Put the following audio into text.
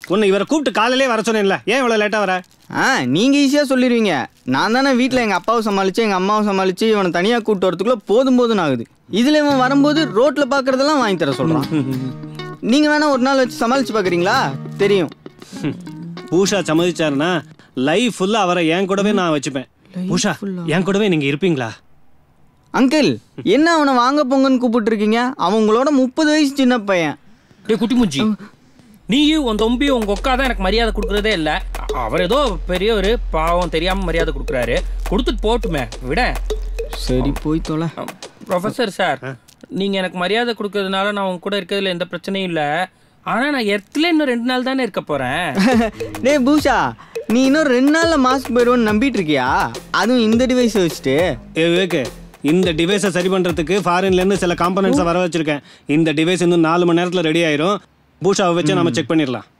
உன்னை இவரை கூப்பிட்டு காலையிலே வர சொன்னேன்ல ஏன் இவ்வளோ லேட்டாக வர ஆ நீங்கள் ஈஸியாக சொல்லிடுவீங்க நான் தானே வீட்டில் எங்கள் அப்பாவை சமாளித்து எங்கள் அம்மாவை சமாளித்து இவனை தனியாக கூப்பிட்டு வரதுக்குள்ளே போதும் போதும் ஆகுது இதில் இவன் வரும்போது ரோட்டில் பார்க்குறதெல்லாம் வாங்கி தர சொல்கிறான் நீங்கள் வேணா ஒரு நாள் வச்சு சமாளித்து பார்க்குறீங்களா தெரியும் பூஷா சம்மதிச்சாருன்னா லைஃப் ஃபுல்லாக அவரை என் கூடவே நான் வச்சுப்பேன் பூஷா என் கூடவே நீங்கள் இருப்பீங்களா அங்கிள் என்ன அவனை வாங்க போங்கன்னு கூப்பிட்டு இருக்கீங்க அவங்களோட முப்பது வயசு சின்ன பையன் டேய் குட்டி மூஞ்சி நீயும் உன் தொம்பி உங்க அக்கா தான் எனக்கு மரியாதை கொடுக்கறதே இல்ல அவர் ஏதோ பெரியவர் பாவம் தெரியாம மரியாதை கொடுக்குறாரு கொடுத்துட்டு போட்டுமே விட சரி போய் தொலை ப்ரொஃபசர் சார் நீங்க எனக்கு மரியாதை கொடுக்கறதுனால நான் உங்க கூட இருக்கிறதுல எந்த பிரச்சனையும் இல்ல ஆனா நான் எர்த்ல இன்னும் ரெண்டு நாள் தானே இருக்க போறேன் டேய் பூஷா நீ இன்னும் ரெண்டு நாளில் மாஸ்க் போயிடுவோன்னு நம்பிட்டு இருக்கியா அதுவும் இந்த டிவைஸை வச்சுட்டு ஏ விவேக்கு இந்த டிவைஸை சரி பண்ணுறதுக்கு ஃபாரின்லேருந்து சில காம்பனன்ட்ஸை வர வச்சிருக்கேன் இந்த டிவைஸ் இன்னும் நாலு மணி நேரத்தில் ரெடி ஆயிரும் பூஷாவை வச்சு நம்ம செக் பண்ணிடலாம்